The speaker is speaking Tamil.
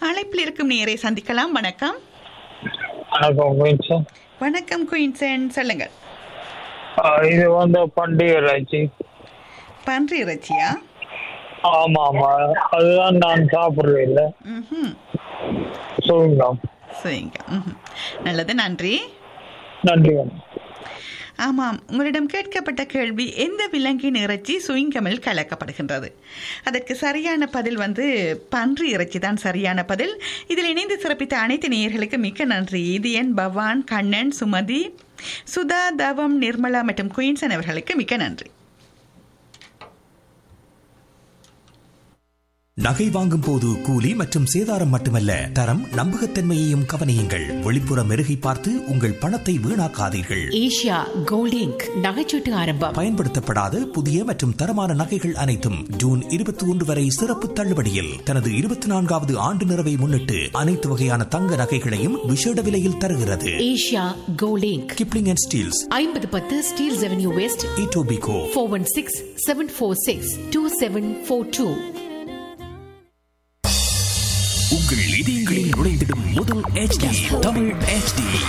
அழைப்பில் இருக்கும் நேரை சந்திக்கலாம் வணக்கம் வணக்கம் குயின்சன் வணக்கம் குயின்சன் சொல்லுங்கள் இது வந்து பண்டிகை ராஜி பன்றி இறைச்சியா ஆமா ஆமா அதுதான் நான் சாப்பிடுறது இல்லை ம் சொல்லுங்க சரிங்க ம்ஹும். நல்லது நன்றி நன்றி வணக்கம் ஆமாம் உங்களிடம் கேட்கப்பட்ட கேள்வி எந்த விலங்கின் இறைச்சி சுயிங்கமில் கலக்கப்படுகின்றது அதற்கு சரியான பதில் வந்து பன்றி இறைச்சி தான் சரியான பதில் இதில் இணைந்து சிறப்பித்த அனைத்து நேயர்களுக்கு மிக்க நன்றி இது என் பவான் கண்ணன் சுமதி சுதா தவம் நிர்மலா மற்றும் குயின்சன் அவர்களுக்கு மிக்க நன்றி நகை வாங்கும் போது கூலி மற்றும் சேதாரம் மட்டுமல்ல தரம் நம்பகத்தன்மையையும் கவனியுங்கள் வெளிப்புற மெருகை பார்த்து உங்கள் பணத்தை வீணாக்காதீர்கள் ஏஷியா கோல்ட் இங்க் நகைச்சீட்டு ஆரம்பம் பயன்படுத்தப்படாத புதிய மற்றும் தரமான நகைகள் அனைத்தும் ஜூன் இருபத்தி ஒன்று வரை சிறப்பு தள்ளுபடியில் தனது இருபத்தி நான்காவது ஆண்டு நிறைவை முன்னிட்டு அனைத்து வகையான தங்க நகைகளையும் விசேட விலையில் தருகிறது Asia Gold Inc Kipling and Steeles ஐம்பது பத்து Steeles Avenue West Etobicoke four one six seven four six two seven four two உங்கள் இதயங்களில் நுழைந்திடும் முதல் HD தமிழ் HD